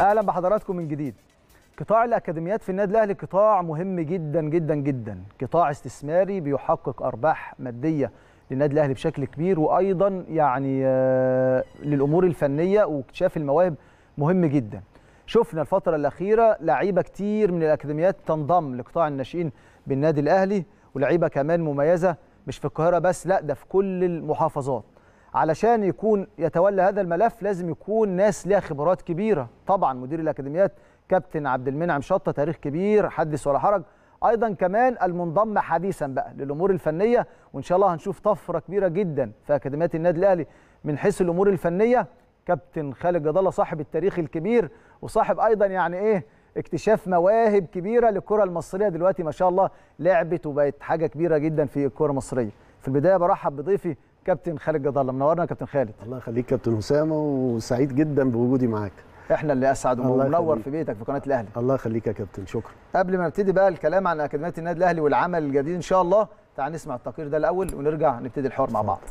اهلا بحضراتكم من جديد قطاع الاكاديميات في النادي الاهلي قطاع مهم جدا جدا جدا قطاع استثماري بيحقق ارباح ماديه للنادي الاهلي بشكل كبير وايضا يعني آه، للامور الفنيه واكتشاف المواهب مهم جدا شفنا الفتره الاخيره لعيبه كتير من الاكاديميات تنضم لقطاع الناشئين بالنادي الاهلي ولعيبه كمان مميزه مش في القاهره بس لا ده في كل المحافظات علشان يكون يتولى هذا الملف لازم يكون ناس ليها خبرات كبيره طبعا مدير الاكاديميات كابتن عبد المنعم شطه تاريخ كبير حدث ولا حرج ايضا كمان المنضم حديثا بقى للامور الفنيه وان شاء الله هنشوف طفره كبيره جدا في اكاديميات النادي الاهلي من حيث الامور الفنيه كابتن خالد جد الله صاحب التاريخ الكبير وصاحب ايضا يعني ايه اكتشاف مواهب كبيره للكره المصريه دلوقتي ما شاء الله لعبت وبقت حاجه كبيره جدا في الكره المصريه في البدايه برحب بضيفي كابتن خالد جد الله منورنا يا كابتن خالد الله يخليك كابتن اسامه وسعيد جدا بوجودي معاك احنا اللي اسعد الله ومنور يخليك. في بيتك في قناه الاهلي الله يخليك يا كابتن شكرا قبل ما نبتدي بقى الكلام عن اكاديميه النادي الاهلي والعمل الجديد ان شاء الله تعال نسمع التقرير ده الاول ونرجع نبتدي الحوار مع بعض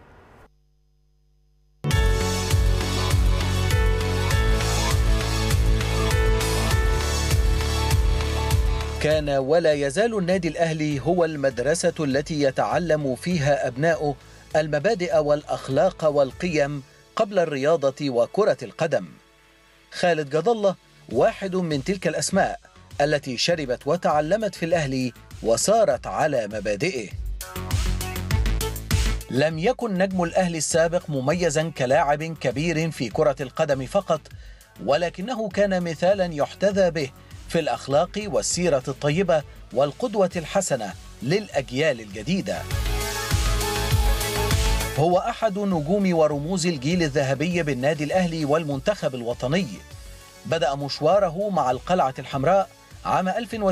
كان ولا يزال النادي الأهلي هو المدرسة التي يتعلم فيها أبناؤه المبادئ والأخلاق والقيم قبل الرياضة وكرة القدم خالد جد الله واحد من تلك الأسماء التي شربت وتعلمت في الأهلي وسارت على مبادئه لم يكن نجم الأهلي السابق مميزا كلاعب كبير في كرة القدم فقط ولكنه كان مثالا يحتذى به في الأخلاق والسيرة الطيبة والقدوة الحسنة للأجيال الجديدة هو أحد نجوم ورموز الجيل الذهبي بالنادي الأهلي والمنتخب الوطني بدأ مشواره مع القلعة الحمراء عام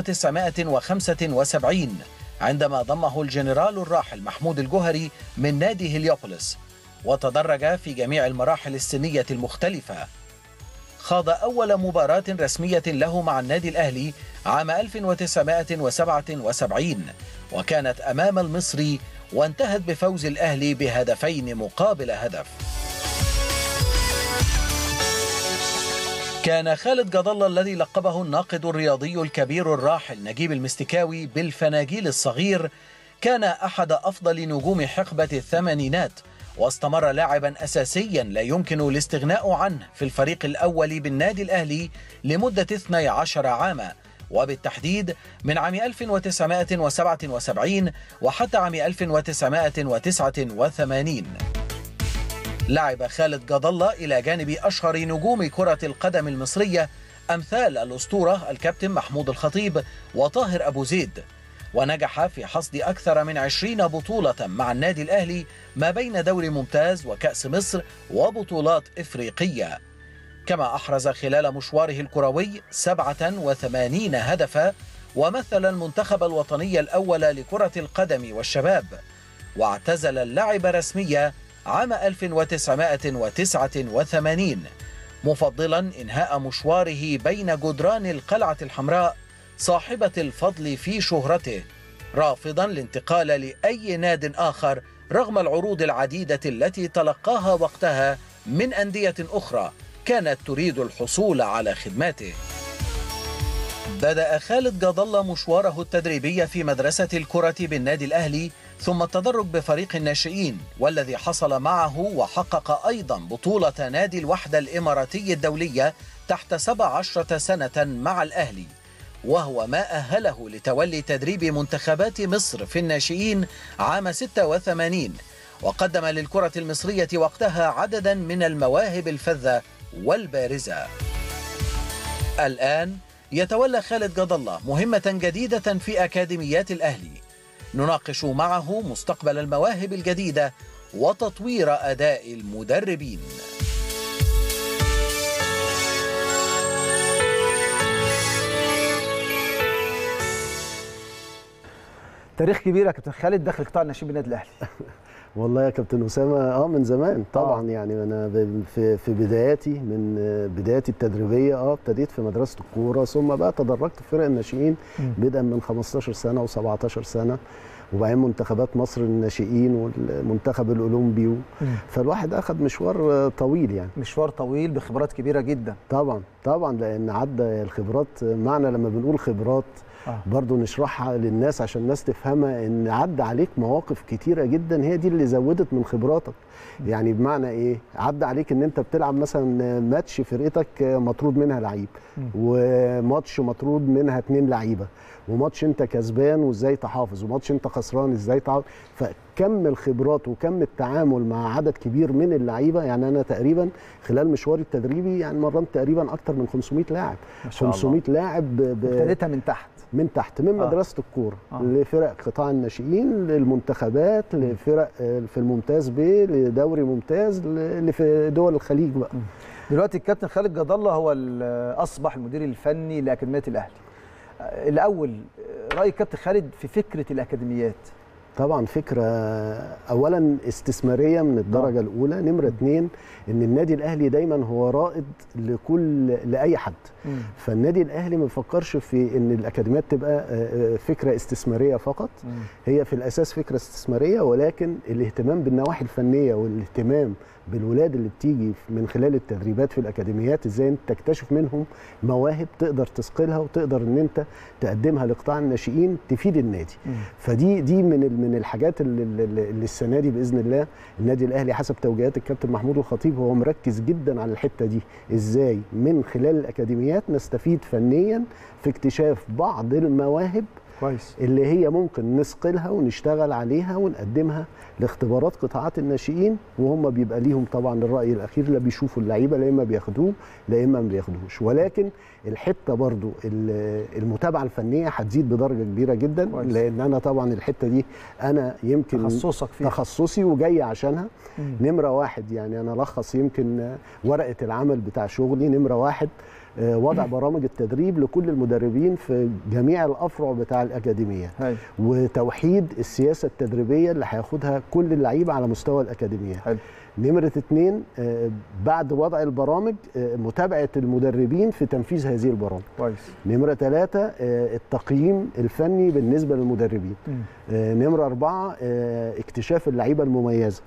1975 عندما ضمه الجنرال الراحل محمود الجوهري من نادي هليوبوليس وتدرج في جميع المراحل السنية المختلفة خاض أول مباراة رسمية له مع النادي الأهلي عام 1977 وكانت أمام المصري وانتهت بفوز الأهلي بهدفين مقابل هدف كان خالد جد الله الذي لقبه الناقد الرياضي الكبير الراحل نجيب المستكاوي بالفناجيل الصغير كان أحد أفضل نجوم حقبة الثمانينات واستمر لاعبا أساسيا لا يمكن الاستغناء عنه في الفريق الأول بالنادي الأهلي لمدة 12 عاما وبالتحديد من عام 1977 وحتى عام 1989 لعب خالد جد الله إلى جانب أشهر نجوم كرة القدم المصرية أمثال الأسطورة الكابتن محمود الخطيب وطاهر أبو زيد ونجح في حصد أكثر من عشرين بطولة مع النادي الأهلي ما بين دوري ممتاز وكأس مصر وبطولات إفريقية كما أحرز خلال مشواره الكروي 87 هدفا ومثل المنتخب الوطني الأول لكرة القدم والشباب واعتزل اللعب رسميا عام 1989 مفضلا إنهاء مشواره بين جدران القلعة الحمراء صاحبة الفضل في شهرته رافضا الانتقال لأي ناد آخر رغم العروض العديدة التي تلقاها وقتها من أندية أخرى كانت تريد الحصول على خدماته بدأ خالد جد الله مشواره التدريبي في مدرسة الكرة بالنادي الأهلي ثم التدرج بفريق الناشئين والذي حصل معه وحقق أيضا بطولة نادي الوحدة الإماراتي الدولية تحت 17 سنة مع الأهلي وهو ما أهله لتولي تدريب منتخبات مصر في الناشئين عام 86 وقدم للكرة المصرية وقتها عددا من المواهب الفذة والبارزة الآن يتولى خالد جد الله مهمة جديدة في أكاديميات الأهلي نناقش معه مستقبل المواهب الجديدة وتطوير أداء المدربين تاريخ كبير يا كابتن خالد داخل قطاع الناشئين بالنادي الاهلي والله يا كابتن اسامه اه من زمان طبعا آه. يعني انا ب- في في بداياتي من آه، بداياتي التدريبيه اه ابتديت في مدرسه الكوره ثم بقى تدرجت في فرق الناشئين بدءا من 15 سنه و17 سنه وبعدين منتخبات مصر الناشئين والمنتخب الاولمبي و... فالواحد اخذ مشوار طويل يعني مشوار طويل بخبرات كبيره جدا طبعا طبعا لان عدى الخبرات معنى لما بنقول خبرات آه. برضو نشرحها للناس عشان الناس تفهمها ان عدى عليك مواقف كتيره جدا هي دي اللي زودت من خبراتك يعني بمعنى ايه عدى عليك ان انت بتلعب مثلا ماتش فرقتك مطرود منها لعيب وماتش مطرود منها اتنين لعيبه وماتش انت كسبان وازاي تحافظ وماتش انت خسران ازاي تحافظ فكم الخبرات وكم التعامل مع عدد كبير من اللعيبه يعني انا تقريبا خلال مشواري التدريبي يعني مرنت تقريبا اكتر من 500 لاعب ما شاء الله 500 لاعب ب... ب... ابتديتها من تحت من تحت من آه. مدرسه الكوره آه. لفرق قطاع الناشئين للمنتخبات لفرق آه، في الممتاز ب لدوري ممتاز ل- اللي في دول الخليج بقى دلوقتي الكابتن خالد جد الله هو ال- اصبح المدير الفني لاكاديميه الاهلي آه، الاول آه، راي الكابتن خالد في فكره الاكاديميات طبعا فكره اولا استثماريه من الدرجه آه. الاولى نمره اتنين ان النادي الاهلي دايما هو رائد لكل لاي حد فالنادي الاهلي ما بيفكرش في ان الاكاديميات تبقى آه، آه، فكره استثماريه فقط هي في الاساس فكره استثماريه ولكن الاهتمام بالنواحي الفنيه والاهتمام بالولاد اللي بتيجي من خلال التدريبات في الاكاديميات ازاي انت تكتشف منهم مواهب تقدر تثقلها وتقدر ان انت تقدمها لقطاع الناشئين تفيد النادي فدي دي من ال- من الحاجات اللي, اللي اللي السنه دي باذن الله النادي الاهلي حسب توجيهات الكابتن محمود الخطيب هو مركز جدا على الحته دي ازاي من خلال الاكاديميات نستفيد فنيا في اكتشاف بعض المواهب كويس اللي هي ممكن نثقلها ونشتغل عليها ونقدمها لاختبارات قطاعات الناشئين وهم بيبقى ليهم طبعا الراي الاخير لا بيشوفوا اللعيبه لا اما بياخدوه لا اما ما بياخدوش ولكن الحته برضو ال- المتابعه الفنيه هتزيد بدرجه كبيره جدا كويس. لان انا طبعا الحته دي انا يمكن تخصصك فيه تخصصي وجاي عشانها مم. نمره واحد يعني انا الخص يمكن آه، ورقه العمل بتاع شغلي نمره واحد آه، وضع برامج التدريب لكل المدربين في جميع الافرع بتاع الاكاديميه هاي. وتوحيد السياسه التدريبيه اللي هياخدها كل اللعيبه على مستوى الاكاديميه حلو. نمره اتنين آه، بعد وضع البرامج آه، متابعه المدربين في تنفيذ هذه البرامج كويس نمره ثلاثة التقييم الفني بالنسبه للمدربين مم. آه، نمرة أربعة آه، اكتشاف اللعيبة المميزة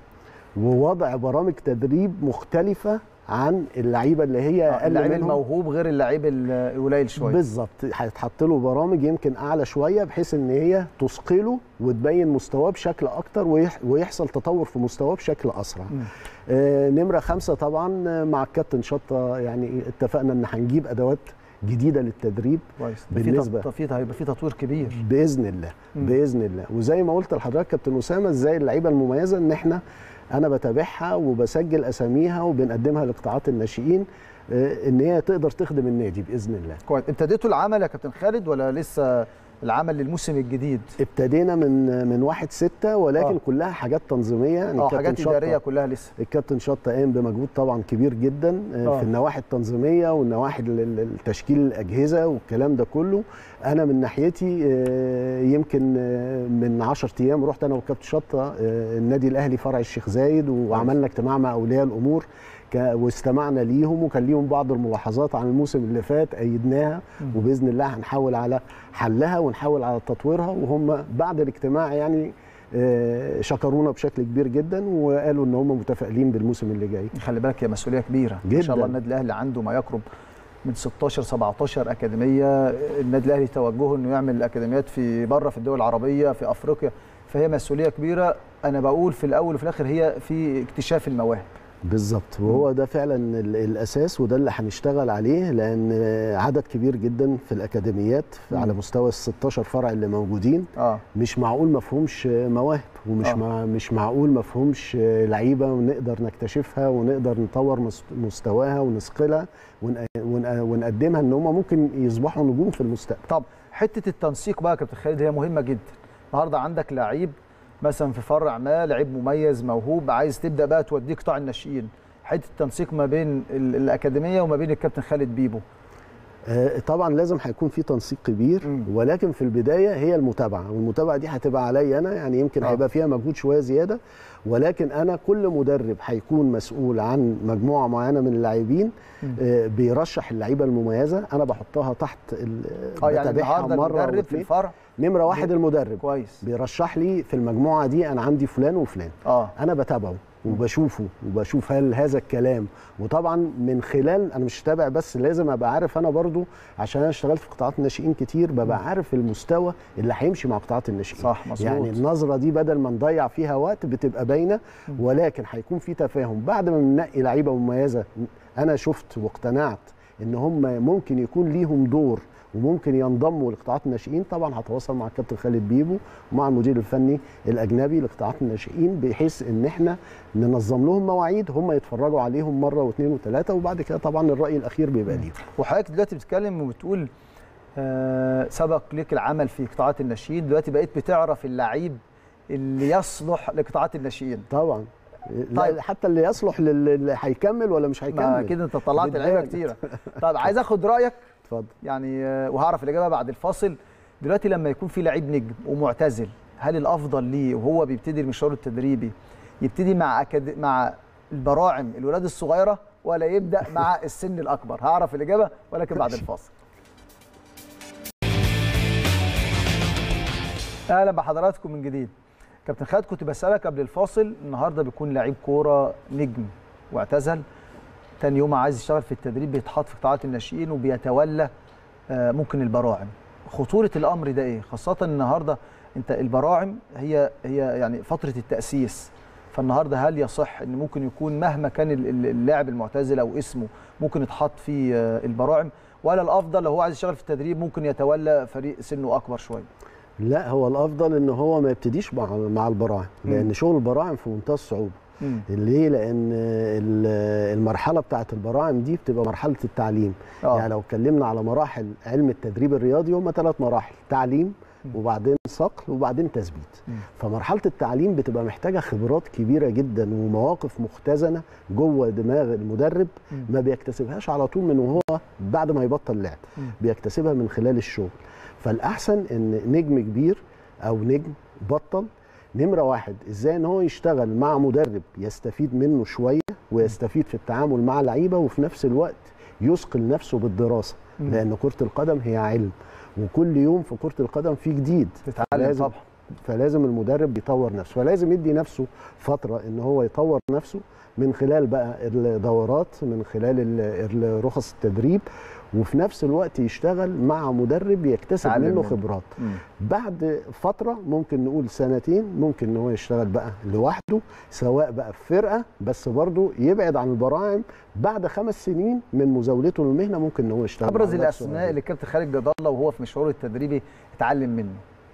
ووضع برامج تدريب مختلفة عن اللعيبة اللي هي آه، أقل اللعيب منهم الموهوب غير اللعيب ال- القليل شويه بالظبط هيتحط له برامج يمكن أعلى شوية بحيث إن هي تثقله وتبين مستواه بشكل أكتر ويح- ويحصل تطور في مستواه بشكل أسرع مم. آه، نمرة خمسة طبعا آه، مع الكابتن شطة يعني اتفقنا إن هنجيب أدوات جديدة للتدريب كويس ده في بالنسبة- تط- في هيبقى في تطوير كبير باذن الله مم. باذن الله وزي ما قلت لحضرتك كابتن اسامه ازاي اللعيبه المميزه ان احنا انا بتابعها وبسجل اساميها وبنقدمها لقطاعات الناشئين آه، ان هي تقدر تخدم النادي باذن الله كويس ابتديتوا العمل يا كابتن خالد ولا لسه العمل للموسم الجديد ابتدينا من من واحد ستة ولكن آه. آه. كلها حاجات تنظيميه يعني اه الكابتن حاجات شطة- اداريه كلها لسه الكابتن شطة قام بمجهود طبعا كبير جدا آه، آه. في النواحي التنظيميه والنواحي ال- ال- التشكيل الاجهزه والكلام ده كله انا من ناحيتي آه، يمكن آه، من 10 ايام رحت انا والكابتن شطة آه، النادي الاهلي فرع الشيخ زايد وعملنا اجتماع مع اولياء الامور ك- واستمعنا ليهم وكان ليهم بعض الملاحظات عن الموسم اللي فات ايدناها وباذن الله هنحاول على حلها ونحاول على تطويرها وهم بعد الاجتماع يعني آه، شكرونا بشكل كبير جدا وقالوا ان هم متفائلين بالموسم اللي جاي خلي بالك هي مسؤوليه كبيره ما جداً. شاء الله النادي الاهلي عنده ما يقرب من 16 17 اكاديميه النادي الاهلي توجهه انه يعمل اكاديميات في بره في الدول العربيه في افريقيا فهي مسؤوليه كبيره انا بقول في الاول وفي الاخر هي في اكتشاف المواهب بالظبط وهو ده فعلا ال- الاساس وده اللي هنشتغل عليه لان عدد كبير جدا في الاكاديميات مم. على مستوى ال 16 فرع اللي موجودين اه مش معقول ما فيهمش مواهب ومش آه. مع مش معقول ما فيهمش لعيبه ونقدر نكتشفها ونقدر نطور مس- مستواها ونثقلها ون- ون- ونقدمها ان هم ممكن يصبحوا نجوم في المستقبل طب حته التنسيق بقى يا كابتن خالد هي مهمه جدا النهارده عندك لعيب مثلا في فرع ما لعيب مميز موهوب عايز تبدا بقى توديه قطاع الناشئين حته التنسيق ما بين ال- الاكاديميه وما بين الكابتن خالد بيبو آه، طبعا لازم هيكون في تنسيق كبير مم. ولكن في البدايه هي المتابعه والمتابعه دي هتبقى عليا انا يعني يمكن آه. هيبقى فيها مجهود شويه زياده ولكن انا كل مدرب هيكون مسؤول عن مجموعه معينه من اللاعبين مم. آه، بيرشح اللعيبه المميزه انا بحطها تحت ال- اه يعني بتابعها النهارده مرة المدرب في واتنين. الفرع نمره واحد بي- المدرب كويس بيرشح لي في المجموعه دي انا عندي فلان وفلان اه انا بتابعه وبشوفه وبشوف هل هذا الكلام وطبعا من خلال انا مش تابع بس لازم ابقى عارف انا برضو عشان انا اشتغلت في قطاعات الناشئين كتير ببقى عارف المستوى اللي هيمشي مع قطاعات الناشئين صح مظبوط يعني النظره دي بدل ما نضيع فيها وقت بتبقى باينه ولكن هيكون في تفاهم بعد ما ننقي لعيبه مميزه انا شفت واقتنعت ان هم ممكن يكون ليهم دور وممكن ينضموا لقطاعات الناشئين طبعا هتواصل مع الكابتن خالد بيبو ومع المدير الفني الاجنبي لقطاعات الناشئين بحيث ان احنا ننظم لهم مواعيد هم يتفرجوا عليهم مره واثنين وثلاثه وبعد كده طبعا الراي الاخير بيبقى ليهم وحضرتك دلوقتي بتتكلم وبتقول آه سبق ليك العمل في قطاعات الناشئين دلوقتي بقيت بتعرف اللعيب اللي يصلح لقطاعات الناشئين طبعا طيب. طيب. حتى اللي يصلح للي هيكمل ولا مش ما هيكمل كده انت طلعت لعيبه بتبان. كتيره طيب عايز اخد رايك اتفضل يعني آه، وهعرف الاجابه بعد الفاصل دلوقتي لما يكون في لعيب نجم ومعتزل هل الافضل ليه وهو بيبتدي المشوار التدريبي يبتدي مع أكاد... مع البراعم الولاد الصغيره ولا يبدا مع السن الاكبر هعرف الاجابه ولكن بعد الفاصل اهلا بحضراتكم من جديد كابتن خالد كنت بسالك قبل الفاصل النهارده بيكون لعيب كوره نجم واعتزل تاني يوم عايز يشتغل في التدريب بيتحط في قطاعات الناشئين وبيتولى آه، ممكن البراعم خطوره الامر ده ايه خاصه النهارده انت البراعم هي هي يعني فتره التاسيس فالنهارده هل يصح ان ممكن يكون مهما كان ال- ال- اللاعب المعتزل او اسمه ممكن يتحط في آه، البراعم ولا الافضل لو هو عايز يشتغل في التدريب ممكن يتولى فريق سنه اكبر شويه لا هو الافضل ان هو ما يبتديش مع مع البراعم لان مم. شغل البراعم في منتهى الصعوبه مم. ليه لان ال- المرحله بتاعه البراعم دي بتبقى مرحله التعليم اه يعني لو اتكلمنا على مراحل علم التدريب الرياضي هم ثلاث مراحل تعليم مم. وبعدين صقل وبعدين تثبيت مم. فمرحله التعليم بتبقى محتاجه خبرات كبيره جدا ومواقف مختزنه جوه دماغ المدرب مم. ما بيكتسبهاش على طول من وهو بعد ما يبطل لعب مم. بيكتسبها من خلال الشغل فالاحسن ان نجم كبير او نجم بطل نمره واحد ازاي ان هو يشتغل مع مدرب يستفيد منه شويه ويستفيد في التعامل مع لعيبه وفي نفس الوقت يثقل نفسه بالدراسه مم. لان كره القدم هي علم وكل يوم في كره القدم في جديد تتعلم لازم- طبعا فلازم المدرب يطور نفسه فلازم يدي نفسه فتره ان هو يطور نفسه من خلال بقى الدورات من خلال ال- ال- رخص التدريب وفي نفس الوقت يشتغل مع مدرب يكتسب يتعلم منه منه. خبرات مم. بعد فتره ممكن نقول سنتين ممكن ان هو يشتغل بقى لوحده سواء بقى في فرقه بس برضه يبعد عن البراعم بعد خمس سنين من مزاولته للمهنه ممكن ان هو يشتغل ابرز مع نفسه الاسماء عادي. اللي الكابتن خالد جد الله وهو في مشواره التدريبي اتعلم منه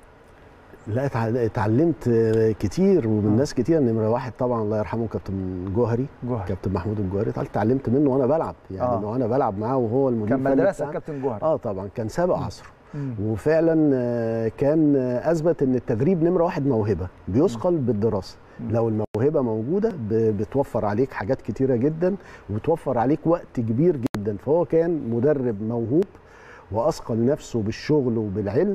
لا اتع- اتعلمت آه، كتير ومن آه. ناس كتير نمره واحد طبعا الله يرحمه كابتن جوهري جوهر كابتن محمود الجوهري اتعلمت منه وانا بلعب يعني آه. آه. وانا بلعب معاه وهو المدير كان الفني مدرسه بتاعنا. كابتن جوهر اه طبعا كان سابق عصره مم. وفعلا آه، كان آه، اثبت ان التدريب نمره واحد موهبه بيثقل بالدراسه مم. لو الموهبه موجوده ب- بتوفر عليك حاجات كتيره جدا وبتوفر عليك وقت كبير جدا فهو كان مدرب موهوب واثقل نفسه بالشغل وبالعلم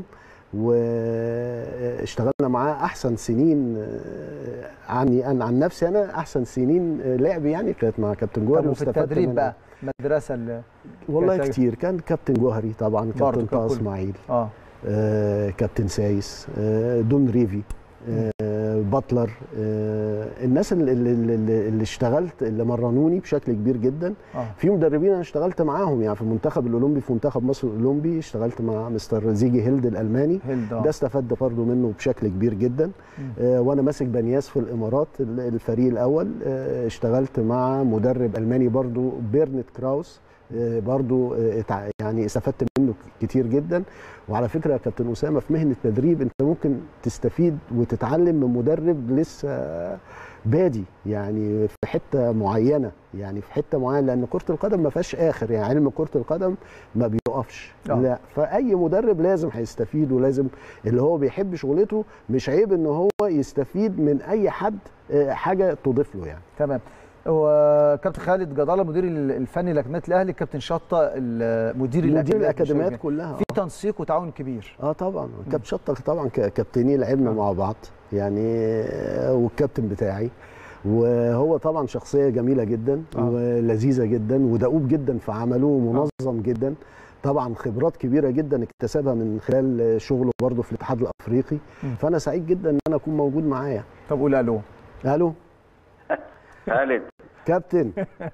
واشتغلنا معاه احسن سنين آه، عني انا عن نفسي انا احسن سنين آه، لعب يعني كانت مع كابتن جوهري طب وفي واستفدت التدريب منه. بقى مدرسه ال- والله كانت- كتير كان كابتن جوهري طبعا برضه كابتن كان طه كله. اسماعيل اه آه، كابتن سايس آه، دون ريفي آه، باتلر آه، الناس اللي, اللي, اللي اللي اشتغلت اللي مرنوني بشكل كبير جدا اه في مدربين انا اشتغلت معاهم يعني في المنتخب الاولمبي في منتخب مصر الاولمبي اشتغلت مع مستر زيجي هيلد الالماني هيلد ده استفدت برضه منه بشكل كبير جدا مم. آه، وانا ماسك بنياس في الامارات ال- الفريق الاول آه، اشتغلت مع مدرب الماني برضه بيرنت كراوس آه، برضو آه، اتع- يعني استفدت منه كتير جدا وعلى فكره يا كابتن اسامه في مهنه تدريب انت ممكن تستفيد وتتعلم من مدرب لسه بادي يعني في حته معينه يعني في حته معينه لان كره القدم ما فيهاش اخر يعني علم كره القدم ما بيقفش آه. لا فاي مدرب لازم هيستفيد ولازم اللي هو بيحب شغلته مش عيب ان هو يستفيد من اي حد آه، حاجه تضيف له يعني تمام وكابتن خالد جدالة مدير الفني لاكاديميه الاهلي كابتن شطه ال- مدير مدير الأكاديميات الاكاديميات بشكل- كلها في تنسيق وتعاون كبير اه طبعا كابتن شطه طبعا ك- كابتني لعبنا مع بعض يعني آه، والكابتن بتاعي وهو طبعا شخصيه جميله جدا آه. ولذيذه جدا ودؤوب جدا في عمله ومنظم جدا طبعا خبرات كبيره جدا اكتسبها من خلال شغله برضه في الاتحاد الافريقي مم. فانا سعيد جدا ان انا اكون موجود معاه طب قول الو الو خالد كابتن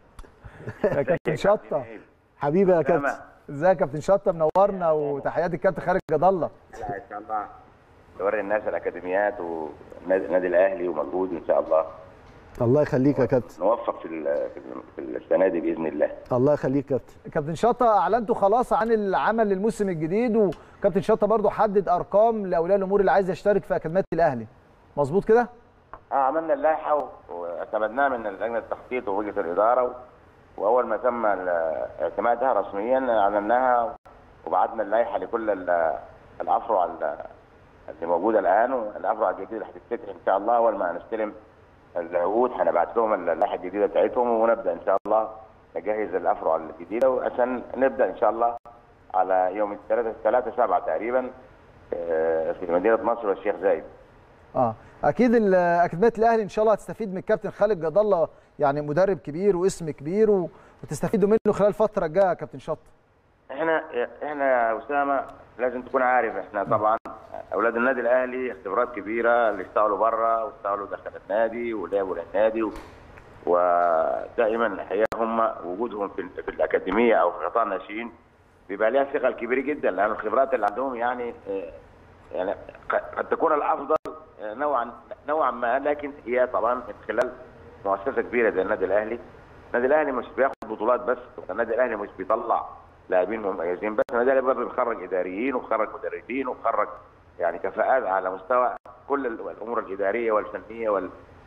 يا كابتن شطه حبيبي يا كابتن سامع ازيك يا كابتن شطه منورنا وتحياتي الكابتن خالد جد الله لا ان شاء الله نوري الناس الاكاديميات والنادي الاهلي ومجهود ان شاء الله الله يخليك يا كابتن نوفق في ال- في ال- في السنه دي باذن الله الله يخليك كابتن كابتن شطه اعلنتوا خلاص عن العمل للموسم الجديد وكابتن شطه برضو حدد ارقام لاولياء الامور اللي عايز يشترك في اكاديميه الاهلي مظبوط كده اه عملنا اللائحه و- واعتمدناها من لجنه التخطيط ومجلس الاداره و- واول ما تم ال- اعتمادها رسميا اعلناها وبعتنا اللائحه لكل ال- الافرع ال- اللي موجوده الان والافرع الجديده اللي هتتفتح ان شاء الله اول ما نستلم العقود هنبعت لهم اللائحه الجديده بتاعتهم ونبدا ان شاء الله نجهز الافرع الجديده عشان نبدا ان شاء الله على يوم الثلاثاء الثلاثاء سبعة تقريبا آه، في مدينه نصر والشيخ زايد اه اكيد ال- اكاديميه الاهلي ان شاء الله هتستفيد من الكابتن خالد جد الله يعني مدرب كبير واسم كبير و... وتستفيدوا منه خلال الفتره الجايه يا كابتن شطه احنا احنا يا اسامه لازم تكون عارف احنا طبعا اولاد النادي الاهلي خبرات كبيره اللي اشتغلوا بره واشتغلوا داخل النادي ولعبوا للنادي و... ودائما الحقيقه هم وجودهم في, في الاكاديميه او في قطاع الناشئين بيبقى ليها ثقل كبير جدا لان الخبرات اللي عندهم يعني اه، يعني ق- قد تكون الافضل اه، نوعا نوعا ما لكن هي طبعا من خلال مؤسسه كبيره زي النادي الاهلي النادي الاهلي مش بياخد بطولات بس النادي الاهلي مش بيطلع لاعبين مميزين بس النادي الاهلي برضه بيخرج اداريين وبيخرج مدربين وبيخرج يعني كفاءات على مستوى كل ال- الامور الاداريه والفنيه وال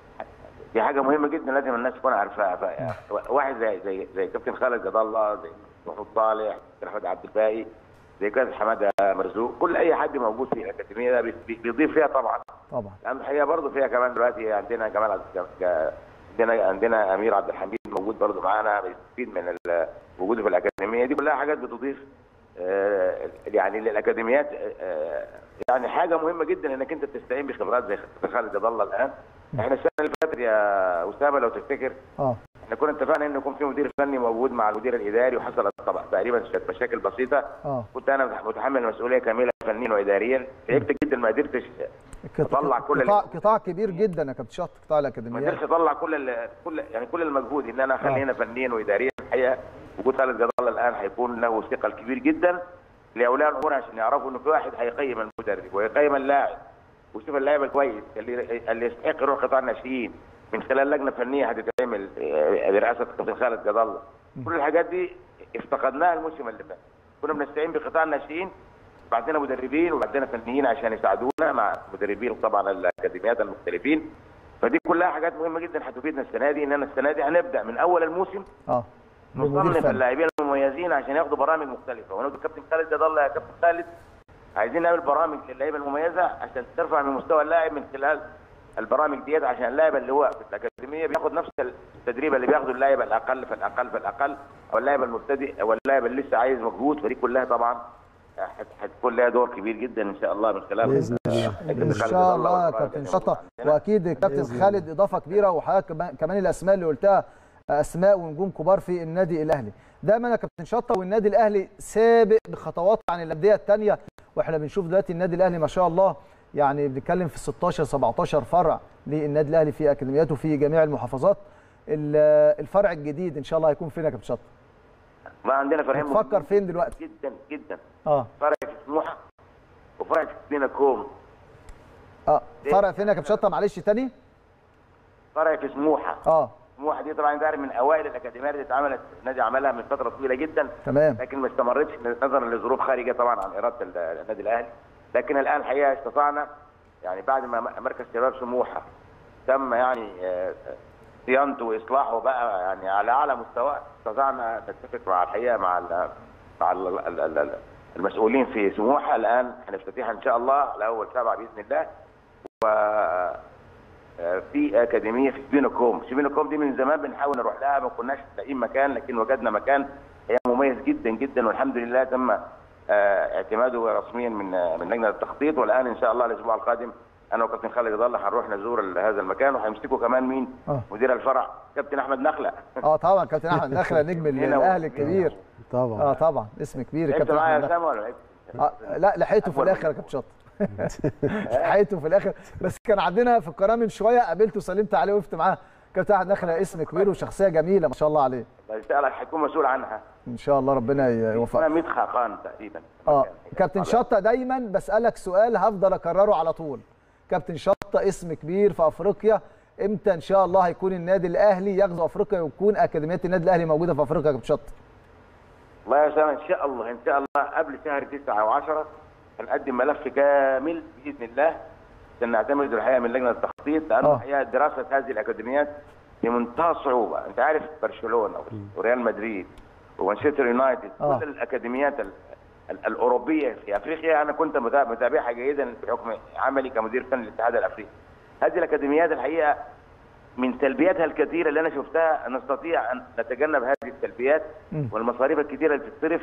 دي حاجه مهمه جدا لازم الناس تكون عارفاها ف- واحد زي زي زي كابتن خالد جد الله زي محمود صالح كابتن احمد عبد الباقي زي كابتن حماده مرزوق كل اي حد موجود في الاكاديميه ده بي- بي- بيضيف فيها طبعا طبعا لان الحقيقه برضه فيها كمان دلوقتي عندنا كمان عبد- ج- عندنا عندنا امير عبد الحميد موجود برضه معانا بيستفيد من ال- وجوده في الاكاديميه دي كلها حاجات بتضيف آه، يعني للاكاديميات آه، يعني حاجه مهمه جدا انك انت تستعين بخبرات زي خالد جد الله الان احنا السنه اللي فاتت يا اسامه لو تفتكر اه احنا كنا اتفقنا ان يكون في مدير فني موجود مع المدير الاداري وحصلت طبعا تقريبا شوية مشاكل بسيطه اه كنت انا متحمل المسؤوليه كامله فنيا واداريا تعبت جدا ما قدرتش طلع كل قطاع, قطاع كبير جدا يا كابتن شطه قطاع ما الاكاديميات قدرتش اطلع كل ال كل يعني كل المجهود ان انا آه. اخلي هنا فنيا واداريا الحقيقه وجود خالد جد الله الان هيكون له ثقل كبير جدا لاولياء الامور عشان يعرفوا انه في واحد هيقيم المدرب ويقيم اللاعب ويشوف اللاعب الكويس اللي اللي يستحق يروح قطاع الناشئين من خلال لجنه فنيه هتتعمل آه، برئاسه كابتن خالد جد الله كل الحاجات دي افتقدناها الموسم اللي فات كنا بنستعين بقطاع الناشئين بعدنا مدربين وبعدنا فنيين عشان يساعدونا مع مدربين طبعا الاكاديميات المختلفين فدي كلها حاجات مهمه جدا هتفيدنا السنه دي اننا السنه دي هنبدا من اول الموسم اه بمدير نصنف فني اللاعبين المميزين عشان ياخدوا برامج مختلفه ونقول كابتن خالد ده ضل يا كابتن خالد عايزين نعمل برامج للعيبه المميزه عشان ترفع من مستوى اللاعب من خلال البرامج ديت عشان اللاعب اللي هو في الاكاديميه بياخد نفس التدريب اللي بياخده اللاعب الاقل فالاقل فالاقل او اللاعب المبتدئ او اللاعب اللي لسه عايز مجهود فدي كلها طبعا هت- هتكون لها دور كبير جدا ان شاء الله من خلال باذن الله كابتن ان خالد شاء جد الله يا والبرامج كابتن اللي شطه عندنا. واكيد كابتن بإذن خالد اضافه كبيره وحضرتك كمان- كمان الاسماء اللي قلتها اسماء ونجوم كبار في النادي الاهلي دايما يا كابتن شطه والنادي الاهلي سابق بخطوات عن الانديه الثانيه واحنا بنشوف دلوقتي النادي الاهلي ما شاء الله يعني بنتكلم في 16 17 فرع للنادي الاهلي في اكاديمياته في جميع المحافظات ال- الفرع الجديد ان شاء الله هيكون فين يا كابتن شطه ما عندنا فرعين بتفكر مهمين فين دلوقتي جدا جدا اه فرع في سموحه وفرع في سينا كوم اه فرع فين يا كابتن شطه معلش تاني فرع في سموحه اه سموحه دي طبعا انت عارف من اوائل الاكاديميات اللي اتعملت النادي عملها من فتره طويله جدا تمام لكن ما استمرتش نظرا لظروف خارجه طبعا عن اراده ال- النادي الاهلي لكن الان الحقيقه استطعنا يعني بعد ما م- مركز شباب سموحه تم يعني آه، آه، صيانته واصلاحه بقى يعني على اعلى مستوى استطعنا نتفق مع الحقيقه مع ال مع ال ال ال ال المسؤولين في سموحه الان هنفتتحها ان شاء الله على اول سبعه باذن الله و آه، في اكاديميه في سبينوكوم سبينوكوم دي من زمان بنحاول نروح لها ما كناش لاقيين مكان لكن وجدنا مكان هي مميز جدا جدا والحمد لله تم آه، اعتماده رسميا من آه، من لجنه التخطيط والان ان شاء الله الاسبوع القادم انا وكابتن خالد جد الله هنروح نزور ال- هذا المكان وهيمسكوا كمان مين آه. مدير الفرع كابتن احمد نخله اه طبعا كابتن احمد نخله نجم هنا الاهلي و- الكبير طبعا اه طبعا اسم كبير لعبت الكابتن معايا احمد يا نخلة. اسامه ولا لعبت؟ آه لا لحقته في أكبر الاخر يا كابتن شط لحقته في الاخر بس كان عندنا في القناه من شويه قابلته سلمت عليه وقفت معاه كابتن احمد نخله اسم كبير وشخصيه جميله ما شاء الله عليه الله يسألك هيكون مسؤول عنها ان شاء الله ربنا يوفقه اسمها ميت خاقان تقريبا اه مكان. كابتن شطه دايما بسالك سؤال هفضل اكرره على طول كابتن شطه اسم كبير في افريقيا امتى ان شاء الله هيكون النادي الاهلي يغزو افريقيا ويكون اكاديميات النادي الاهلي موجوده في افريقيا يا كابتن شطه الله يا اسامه ان شاء الله ان شاء الله قبل شهر 9 و10 هنقدم ملف كامل باذن الله عشان نعتمد الحقيقه من لجنه التخطيط لانه آه. الحقيقه دراسه هذه الاكاديميات في منتهى الصعوبه انت عارف برشلونه وريال مدريد ومانشستر يونايتد آه. كل الاكاديميات ال- ال- الاوروبيه في افريقيا انا كنت متابع- متابعها جيدا بحكم عملي كمدير فني للاتحاد الافريقي هذه الاكاديميات الحقيقه من سلبياتها الكثيره اللي انا شفتها نستطيع ان نتجنب هذه السلبيات مم. والمصاريف الكثيره اللي بتتصرف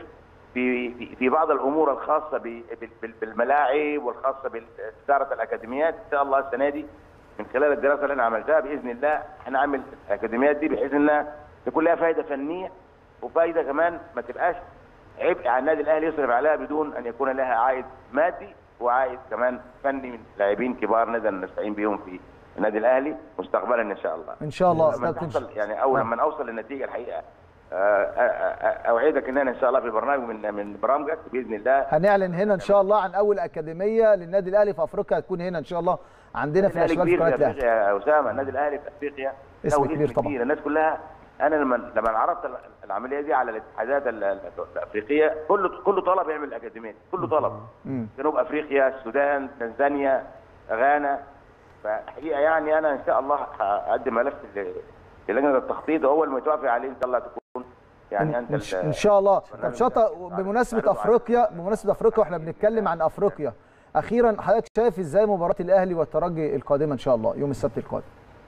في في- في بعض الامور الخاصه ب- بال- بال- بالملاعب والخاصه باداره الاكاديميات ان شاء الله السنه دي من خلال الدراسه اللي انا عملتها باذن الله هنعمل الاكاديميات دي بحيث انها تكون لها فائده فنيه وفائده كمان ما تبقاش عبء على النادي الاهلي يصرف عليها بدون ان يكون لها عائد مادي وعائد كمان فني من لاعبين كبار نقدر نستعين بهم في النادي الاهلي مستقبلا ان شاء الله. ان شاء الله لما كابتن تحصل يعني اول نعم. لما اوصل للنتيجه الحقيقه آه، آه، آه، اوعدك ان انا ان شاء الله في برنامج من من برامجك باذن الله هنعلن هنا ان شاء الله عن اول اكاديميه للنادي الاهلي في افريقيا هتكون هنا ان شاء الله عندنا في النادي الاشغال في كبير قناه في الاهلي افريقيا يا اسامه النادي الاهلي في افريقيا اسم له كبير طبعا. كبير الناس كلها انا لما لما عرضت العمليه دي على الاتحادات ال- ال- الافريقيه كله كله طلب يعمل اكاديميه كله طلب مم. جنوب افريقيا السودان تنزانيا غانا فحقيقه يعني انا ان شاء الله هقدم ملف ل- للجنه التخطيط واول ما يتوافق عليه ان شاء الله تكون يعني انت إن, ش- ال- ان شاء الله برنامج طب شطه ده. بمناسبه معلومة افريقيا بمناسبه افريقيا واحنا بنتكلم عن افريقيا اخيرا حضرتك شايف ازاي مباراه الاهلي والترجي القادمه ان شاء الله يوم السبت القادم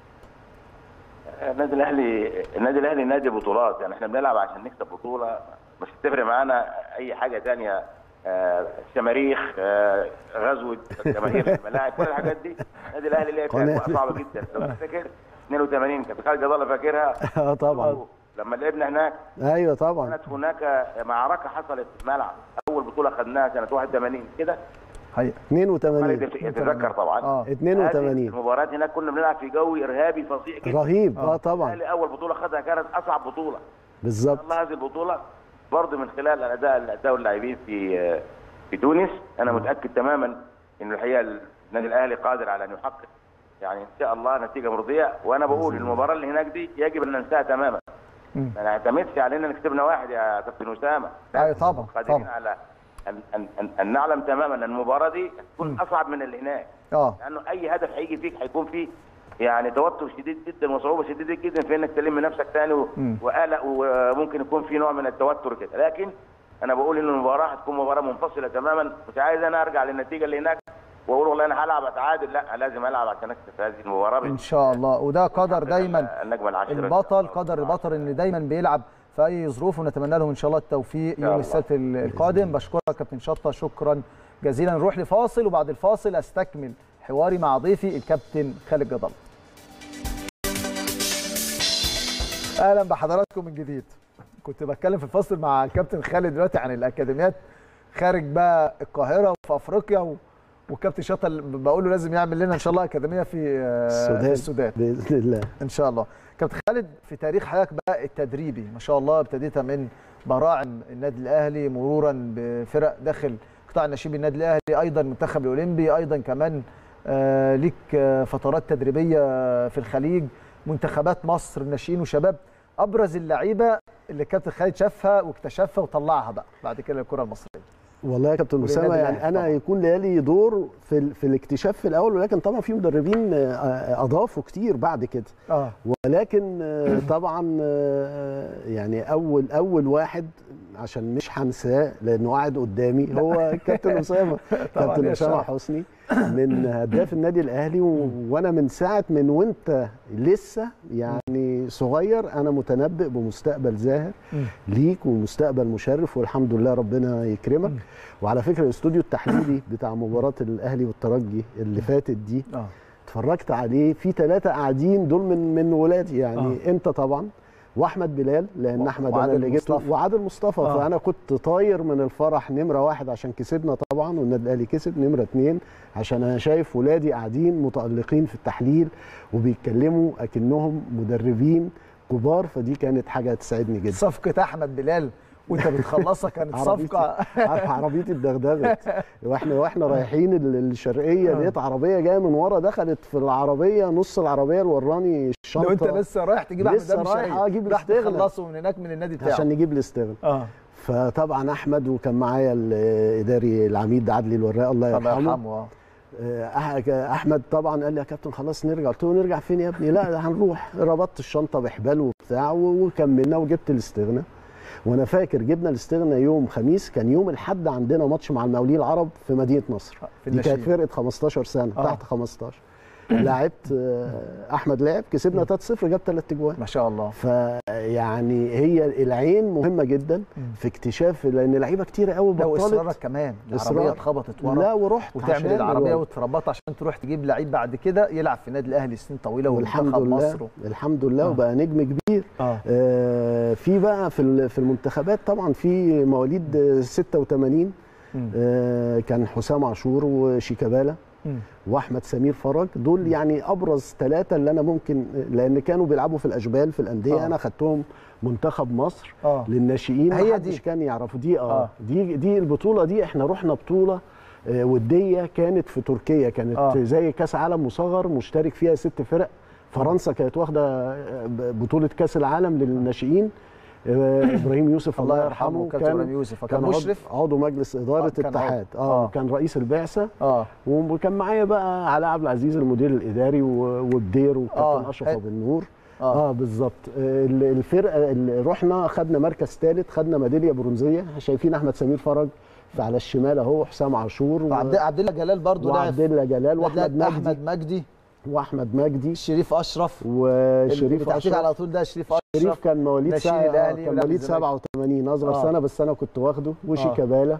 النادي الاهلي النادي الاهلي نادي بطولات يعني احنا بنلعب عشان نكسب بطوله مش هتفرق معانا اي حاجه تانية آه، شماريخ آه، غزوه جماهير الملاعب كل الحاجات دي النادي الاهلي لعب فيها قناة. أجواء صعبه جدا لو تفتكر 82 كابتن خالد جد الله فاكرها اه طبعا لما لعبنا هناك ايوه طبعا كانت هناك معركه حصلت في الملعب اول بطوله خدناها سنه 81 كده حقيقه 82 خالد يتذكر طبعا اه هذه 82 المباريات هناك كنا بنلعب في جو ارهابي فظيع جدا رهيب اه طبعا الاهلي اول بطوله خدها كانت اصعب بطوله بالظبط الله هذه البطوله برضه من خلال الاداء اللي اداه اللاعبين في في تونس انا متاكد تماما ان الحقيقه النادي الاهلي قادر على ان يحقق يعني ان شاء الله نتيجه مرضيه وانا بقول المباراه اللي هناك دي يجب ان ننساها تماما مم. ما نعتمدش على اننا كسبنا واحد يا كابتن اسامه ايوه طبعا قادرين طبعا على ان ان ان, أن نعلم تماما ان المباراه دي تكون اصعب من اللي هناك اه لانه اي هدف هيجي فيك هيكون فيه يعني توتر شديد جدا وصعوبه شديده جدا في انك تلم نفسك تاني و- مم. وقلق وممكن يكون في نوع من التوتر كده لكن انا بقول ان المباراه هتكون مباراه منفصله تماما مش عايز انا ارجع للنتيجه اللي هناك واقول والله انا هلعب اتعادل لا لازم العب عشان اكسب هذه المباراه ان شاء الله وده قدر دايما النجمه العاشره البطل قدر البطل ان دايما بيلعب في اي ظروف ونتمنى لهم ان شاء الله التوفيق يوم الله. السبت ال- القادم بشكرك كابتن شطه شكرا جزيلا نروح لفاصل وبعد الفاصل استكمل حواري مع ضيفي الكابتن خالد جد الله اهلا بحضراتكم من جديد كنت بتكلم في الفصل مع الكابتن خالد دلوقتي عن الاكاديميات خارج بقى القاهره وفي افريقيا و... والكابتن شطه اللي بقول له لازم يعمل لنا ان شاء الله اكاديميه في آه، السودان في السودان باذن الله ان شاء الله كابتن خالد في تاريخ حضرتك بقى التدريبي ما شاء الله ابتديت من براعم النادي الاهلي مرورا بفرق داخل قطاع الناشئين النادي الاهلي ايضا المنتخب الاولمبي ايضا كمان آه ليك آه فترات تدريبيه في الخليج منتخبات مصر الناشئين وشباب ابرز اللعيبه اللي كابتن خالد شافها واكتشفها وطلعها بقى بعد كده الكره المصريه والله يا كابتن وللنادي اسامه الأهلي يعني انا طبعاً. يكون لي دور في ال- في الاكتشاف في الاول ولكن طبعا في مدربين آه، اضافوا كتير بعد كده اه ولكن آه، طبعا آه، يعني اول اول واحد عشان مش هنساه لانه قاعد قدامي هو كابتن اسامه كابتن يا اسامه شرف. حسني من هداف النادي الاهلي و... وانا من ساعه من وانت لسه يعني صغير انا متنبئ بمستقبل زاهر ليك ومستقبل مشرف والحمد لله ربنا يكرمك وعلى فكره الاستوديو التحليلي بتاع مباراه الاهلي والترجي اللي فاتت دي اه اتفرجت عليه في ثلاثه قاعدين دول من من ولادي يعني آه. آه. انت طبعا واحمد بلال لان و- احمد انا وعادل اللي جبته مصطفى. وعادل مصطفى آه. آه. فانا كنت طاير من الفرح نمره واحد عشان كسبنا طبعا والنادي الاهلي كسب نمره اتنين عشان انا شايف ولادي قاعدين متالقين في التحليل وبيتكلموا اكنهم مدربين كبار فدي كانت حاجه تسعدني جدا صفقه احمد بلال وانت بتخلصها كانت عربيتي صفقه عربيتي اتدغدغت واحنا واحنا رايحين ال- الشرقيه آه. لقيت عربيه جايه من ورا دخلت في العربيه نص العربيه اللي وراني الشنطه لو انت لسه رايح تجيب احمد لسه بلال رايح شرقية. اجيب راح الاستغنى تخلصه من هناك من النادي بتاعه عشان نجيب الاستغنى اه فطبعا احمد وكان معايا الاداري العميد عدلي الوراق الله الله يرحمه يرحمه اه آه، أح- احمد طبعا قال لي يا كابتن خلاص نرجع قلت له نرجع فين يا ابني لا ده هنروح ربطت الشنطه بحبال وبتاع و- وكملنا وجبت الاستغنى وانا فاكر جبنا الاستغنى يوم خميس كان يوم الاحد عندنا ماتش مع المقاولين العرب في مدينه نصر في دي كانت الناشئين. فرقه 15 سنه آه. آه. تحت 15 لعبت آه، احمد لعب كسبنا 3-0 جاب ثلاث اجوان ما شاء الله فيعني هي العين مهمه جدا في اكتشاف لان لعيبه كتير قوي لو بطلت اصرارك كمان العربيه إصرار. اتخبطت ورا لا ورحت وتعمل عشان العربيه الوضع. وتربطها عشان تروح تجيب لعيب بعد كده يلعب في النادي الاهلي سنين طويله والحمد ومنتخب لله مصر الحمد لله آه. وبقى نجم كبير اه آه في بقى في ال- في المنتخبات طبعا في مواليد آه، 86 مم. آه كان حسام عاشور وشيكابالا مم. واحمد سمير فرج دول يعني ابرز ثلاثه اللي انا ممكن لان كانوا بيلعبوا في الاشبال في الانديه آه. انا خدتهم منتخب مصر اه للناشئين هي محدش دي. كان يعرفوا دي اه, آه. آه. دي دي البطوله دي احنا رحنا بطوله آه، وديه كانت في تركيا كانت آه. آه. زي كاس عالم مصغر مشترك فيها ست فرق فرنسا كانت واخده آه، بطوله كاس العالم للناشئين آه، ابراهيم يوسف الله يرحمه كابتن ابراهيم يوسف كان عضو- مشرف عضو مجلس اداره آه، كان عضو. اتحاد آه. اه كان رئيس البعثه اه وكان معايا بقى علاء عبد العزيز المدير الاداري و- وبدير وكابتن آه. اشرف حلو. ابو النور اه اه بالظبط آه، ال- الفرقه اللي رحنا خدنا مركز ثالث خدنا ميداليه برونزيه شايفين احمد سمير فرج على الشمال اهو حسام عاشور و- عبد عبد الله جلال برضه لعب وعبد الله جلال واحمد مجدي احمد مجدي واحمد مجدي شريف اشرف وشريف بتاعتك اشرف على طول ده شريف شريف اشرف كان مواليد ناشئين سا... الأهلي كان ولعب مواليد الزمالك. 87 اصغر آه. سنه بس انا كنت واخده وشيكابالا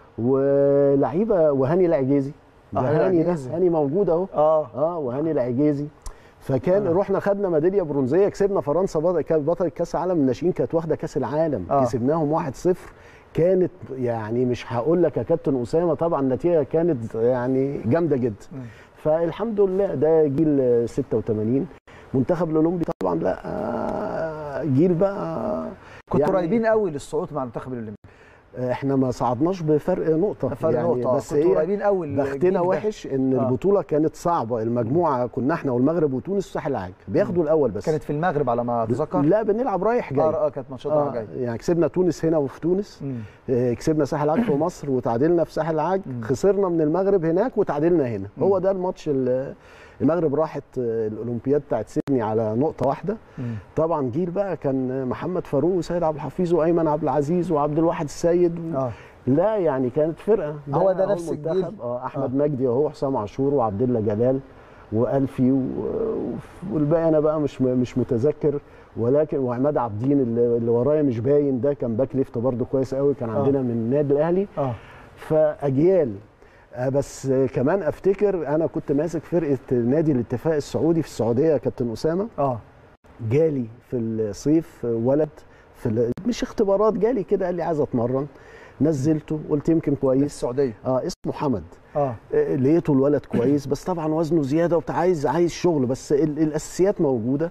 ولعيبه وهاني العجيزي آه، ده هاني هاني ده العجيزي. هاني موجود اهو اه اه وهاني العجيزي فكان آه. آه. رحنا خدنا ميداليه برونزيه كسبنا فرنسا بطل كانت بطل كاس العالم الناشئين كانت واخده كاس العالم آه. آه. كسبناهم 1-0 كانت يعني مش هقول لك يا كابتن اسامه طبعا النتيجه كانت يعني جامده جدا مم. فالحمد لله ده جيل 86 منتخب الاولمبي طبعا لا آه، جيل بقى كنتوا يعني قريبين قوي للصعود مع المنتخب الاولمبي احنا ما صعدناش بفرق نقطه فرق يعني نقطه بس كنتوا هي قريبين قوي الجيل بختنا ده. وحش ان آه. آه. البطوله كانت صعبه المجموعه كنا احنا والمغرب وتونس وساحل العاج بياخدوا الاول بس كانت في المغرب على ما اتذكر لا بنلعب رايح جاي اه آه، كانت ماتشات رايحة آه جاي يعني كسبنا تونس هنا وفي تونس مم. آه كسبنا ساحل العاج في مصر وتعادلنا في ساحل العاج مم. خسرنا من المغرب هناك وتعادلنا هنا مم. هو ده الماتش ال- المغرب راحت آه، الاولمبياد بتاعت سيدني على نقطه واحده مم. طبعا جيل بقى كان محمد فاروق وسيد عبد الحفيظ وايمن عبد العزيز وعبد الواحد السيد و... اه لا يعني كانت فرقه هو ده أهو نفس المنتخب. الجيل؟ اه احمد آه. مجدي اهو حسام عاشور وعبد الله جلال والفي و... والباقي انا بقى مش مش متذكر ولكن وعماد عابدين اللي, اللي ورايا مش باين ده كان باك ليفت برده كويس قوي كان آه. عندنا من النادي الاهلي اه فاجيال آه، بس آه، كمان افتكر انا كنت ماسك فرقه نادي الاتفاق السعودي في السعوديه يا كابتن اسامه اه جالي في الصيف ولد في ال- مش اختبارات جالي كده قال لي عايز اتمرن نزلته قلت يمكن في كويس السعوديه اه اسمه حمد اه آه، لقيته الولد كويس بس طبعا وزنه زياده وبتاع عايز عايز شغل بس ال- الاساسيات موجوده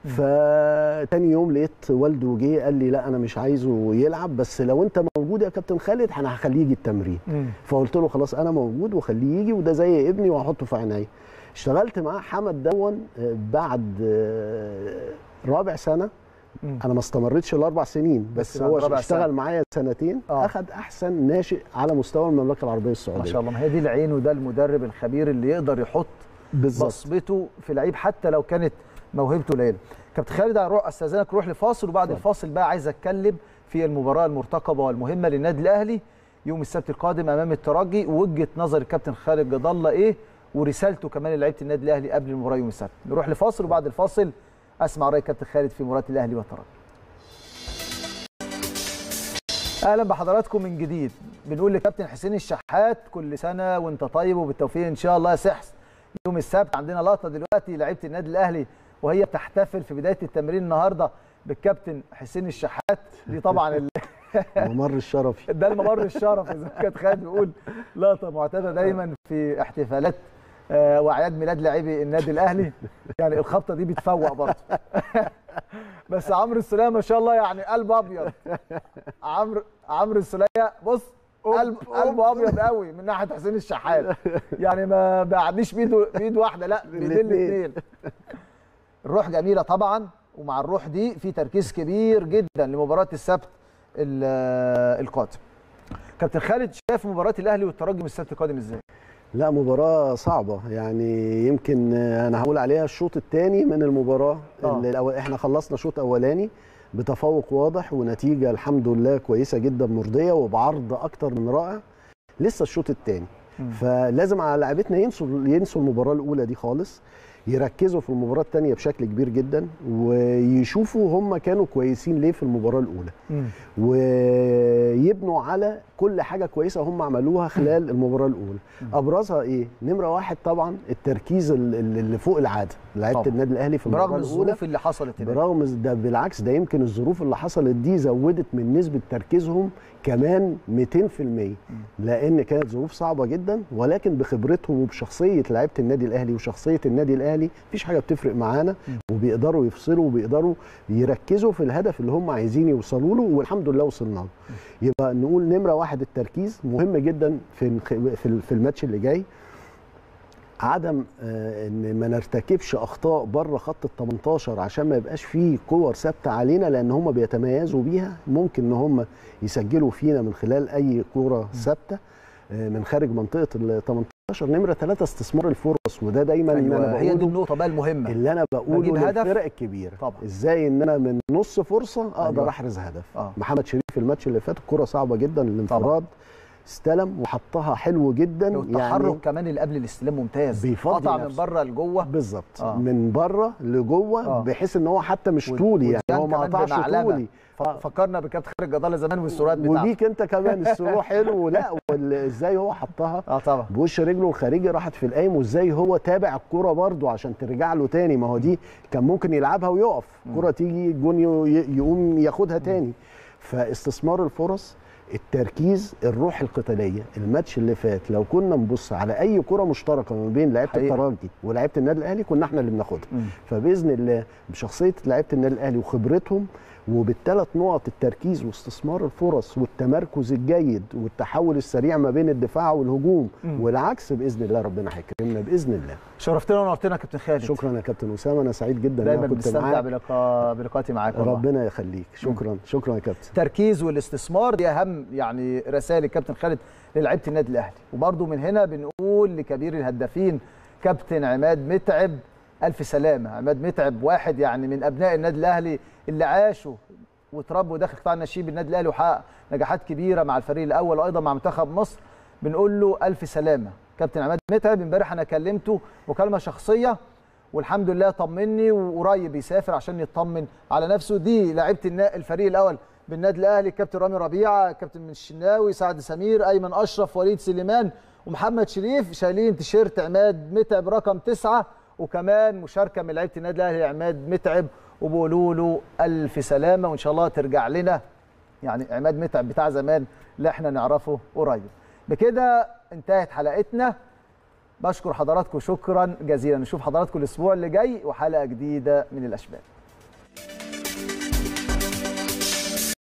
فتاني يوم لقيت والده جه قال لي لا انا مش عايزه يلعب بس لو انت موجود يا كابتن خالد انا هخليه يجي التمرين مم. فقلت له خلاص انا موجود وخليه يجي وده زي ابني وهحطه في عينيا اشتغلت معاه حمد دون آه، بعد آه، رابع سنه مم. انا ما استمرتش الاربع سنين بس بس بعد هو رابع اشتغل سنة. معايا سنتين آه. اخذ احسن ناشئ على مستوى المملكه العربيه ما السعوديه شاء الله ما هي دي العين وده المدرب الخبير اللي يقدر يحط بالظبط بصمته في لعيب حتى لو كانت موهبته قليله كابتن خالد هروح استاذنك روح لفاصل وبعد اتفضل. الفاصل بقى عايز اتكلم في المباراه المرتقبه والمهمه للنادي الاهلي يوم السبت القادم امام الترجي ووجهه نظر الكابتن خالد جد الله ايه ورسالته كمان لعيبه النادي الاهلي قبل المباراه يوم السبت نروح لفاصل وبعد الفاصل اسمع راي الكابتن خالد في مباراه الاهلي والترجي اهلا بحضراتكم من جديد بنقول لكابتن حسين الشحات كل سنه وانت طيب وبالتوفيق ان شاء الله يا سحس يوم السبت عندنا لقطه دلوقتي لعيبه النادي الاهلي وهي بتحتفل في بدايه التمرين النهارده بالكابتن حسين الشحات دي طبعا ال... ممر الشرفي ده الممر الشرفي زي ما كانت خالد بيقول لقطه معتاده دايما في احتفالات آه، واعياد ميلاد لاعبي النادي الاهلي يعني الخبطه دي بتفوق برضه بس عمرو السوليه ما شاء الله يعني قلب ابيض عمرو عمرو السوليه بص قلب قلبه ابيض قوي من ناحيه حسين الشحات يعني ما بعديش بايده بايد واحده لا بايدين الاتنين. الاثنين الروح جميله طبعا ومع الروح دي في تركيز كبير جدا لمباراه السبت ال- القادم كابتن خالد شايف مباراه الاهلي والترجي من السبت القادم ازاي لا مباراة صعبة يعني يمكن أنا هقول عليها الشوط الثاني من المباراة آه. اللي الأول إحنا خلصنا شوط أولاني بتفوق واضح ونتيجة الحمد لله كويسة جدا مرضية وبعرض أكتر من رائع لسه الشوط الثاني مم. فلازم على لاعبتنا ينسوا ينسوا المباراة الأولى دي خالص يركزوا في المباراة الثانية بشكل كبير جدا ويشوفوا هم كانوا كويسين ليه في المباراة الأولى ويبنوا على كل حاجه كويسه هم عملوها خلال المباراه الاولى ابرزها ايه نمره واحد طبعا التركيز ال- ال- اللي فوق العاده لعيبه طبعا. النادي الاهلي في برغم المباراه الاولى الظروف اللي حصلت هناك برغم ده بالعكس ده يمكن الظروف اللي حصلت دي زودت من نسبه تركيزهم كمان 200% لان كانت ظروف صعبه جدا ولكن بخبرتهم وبشخصيه لعيبه النادي الاهلي وشخصيه النادي الاهلي مفيش حاجه بتفرق معانا وبيقدروا يفصلوا وبيقدروا يركزوا في الهدف اللي هم عايزين يوصلوا له والحمد لله وصلنا له يبقى نقول نمره واحد التركيز مهم جدا في في في الماتش اللي جاي عدم آه، ان ما نرتكبش اخطاء بره خط ال 18 عشان ما يبقاش فيه كور ثابته علينا لان هم بيتميزوا بيها ممكن ان هم يسجلوا فينا من خلال اي كوره ثابته آه، من خارج منطقه ال 18 نمره ثلاثه استثمار الفرص وده دايما اللي انا أيوة هي دي بقوله النقطه بقى المهمه اللي انا أجيب بقوله هدف. للفرق الكبيره طبعا. ازاي ان انا من نص فرصه اقدر أيوة. احرز هدف آه. محمد شريف في الماتش اللي فات الكره صعبه جدا الانفراد استلم وحطها حلو جدا والتحرك يعني كمان اللي قبل الاستلام ممتاز بيفضي قطع من نفسه. بره لجوه بالظبط آه. آه. من بره لجوه آه. آه. بحيث ان هو حتى مش و- طولي يعني وزيان هو ما كمان قطعش بمعلمة. طولي ف- فكرنا بكابتن خالد جدالة زمان والسرعات بتاعته وبيك انت كمان السرور حلو لا وال- ازاي هو حطها اه طبعا بوش رجله الخارجي راحت في القايم وازاي هو تابع الكرة برضه عشان ترجع له تاني ما هو دي كان ممكن يلعبها ويقف الكرة تيجي جون ي- يقوم ياخدها تاني فاستثمار الفرص التركيز الروح القتاليه الماتش اللي فات لو كنا نبص على اي كره مشتركه ما بين لعيبه حقيقة. الترجي ولاعيبه النادي الاهلي كنا احنا اللي بناخدها مم. فباذن الله بشخصيه لعيبه النادي الاهلي وخبرتهم وبالثلاث نقط التركيز واستثمار الفرص والتمركز الجيد والتحول السريع ما بين الدفاع والهجوم مم. والعكس باذن الله ربنا هيكرمنا باذن الله شرفتنا ونورتنا يا كابتن خالد شكرا يا كابتن اسامه انا سعيد جدا ان دايما انا كنت بنستمتع معاك بلقاء بلقائي معاك والله. ربنا يخليك شكرا شكرا يا كابتن التركيز والاستثمار دي اهم يعني رسائل الكابتن خالد للعيبه النادي الاهلي وبرده من هنا بنقول لكبير الهدافين كابتن عماد متعب الف سلامه عماد متعب واحد يعني من ابناء النادي الاهلي اللي عاشوا وتربوا داخل قطاع النشيب النادي الاهلي وحقق نجاحات كبيره مع الفريق الاول وايضا مع منتخب مصر بنقول له الف سلامه كابتن عماد متعب امبارح انا كلمته مكالمه شخصيه والحمد لله طمني وقريب يسافر عشان يطمن على نفسه دي لعيبه النا- الفريق الاول بالنادي الاهلي كابتن رامي ربيعه كابتن من الشناوي سعد سمير ايمن اشرف وليد سليمان ومحمد شريف شايلين تيشيرت عماد متعب رقم تسعة وكمان مشاركه من لعيبه النادي الاهلي عماد متعب وبيقولوا له الف سلامه وان شاء الله ترجع لنا يعني عماد متعب بتاع زمان اللي احنا نعرفه قريب بكده انتهت حلقتنا بشكر حضراتكم شكرا جزيلا نشوف حضراتكم الاسبوع اللي جاي وحلقه جديده من الاشبال